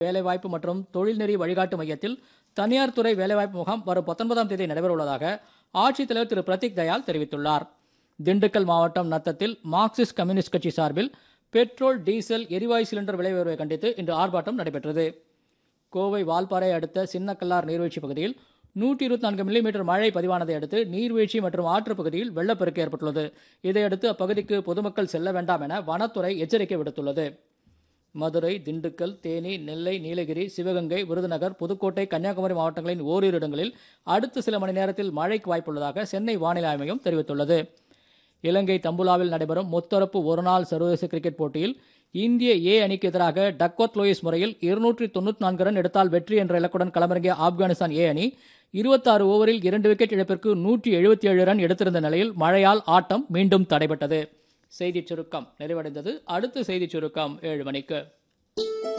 வேலைவாய்ப்பு மற்றும் தொழில்நெறி வழிகாட்டு மையத்தில் தனியார் துறை வேலைவாய்ப்பு முகாம் வரும் பத்தொன்பதாம் தேதி நடைபெறவுள்ளதாக ஆட்சித்தலைவர் திரு பிரதீக் தயாள் தெரிவித்துள்ளார் திண்டுக்கல் மாவட்டம் நத்தத்தில் மார்க்சிஸ்ட் கம்யூனிஸ்ட் கட்சி சார்பில் பெட்ரோல் டீசல் எரிவாயு சிலிண்டர் விலை உயர்வை கண்டித்து இன்று ஆர்ப்பாட்டம் நடைபெற்றது கோவை வால்பாறை அடுத்த சின்னக்கல்லார் நீர்வீழ்ச்சி பகுதியில் நூற்றி இருபத்தி நான்கு மில்லிமீட்டர் மழை பதிவானதை அடுத்து நீர்வீழ்ச்சி மற்றும் ஆற்றுப் பகுதியில் வெள்ளப்பெருக்கு ஏற்பட்டுள்ளது இதையடுத்து அப்பகுதிக்கு பொதுமக்கள் செல்ல வேண்டாம் என வனத்துறை எச்சரிக்கை விடுத்துள்ளது மதுரை திண்டுக்கல் தேனி நெல்லை நீலகிரி சிவகங்கை விருதுநகர் புதுக்கோட்டை கன்னியாகுமரி மாவட்டங்களின் ஓரிரு இடங்களில் அடுத்த சில மணி நேரத்தில் மழைக்கு வாய்ப்புள்ளதாக சென்னை வானிலை ஆய்வு மையம் தெரிவித்துள்ளது இலங்கை தம்புலாவில் நடைபெறும் முத்தரப்பு ஒருநாள் சர்வதேச கிரிக்கெட் போட்டியில் இந்திய ஏ அணிக்கு எதிராக டக்வர்த் லோயிஸ் முறையில் இருநூற்றி தொண்ணூற்றி நான்கு ரன் எடுத்தால் வெற்றி என்ற இலக்குடன் களமிறங்கிய ஆப்கானிஸ்தான் ஏ அணி இருபத்தாறு ஓவரில் இரண்டு விக்கெட் இழப்பிற்கு நூற்றி எழுபத்தி ஏழு ரன் எடுத்திருந்த நிலையில் மழையால் ஆட்டம் மீண்டும் தடைபட்டது செய்திச் சுருக்கம் நிறைவடைந்தது அடுத்த செய்திச் சுருக்கம் ஏழு மணிக்கு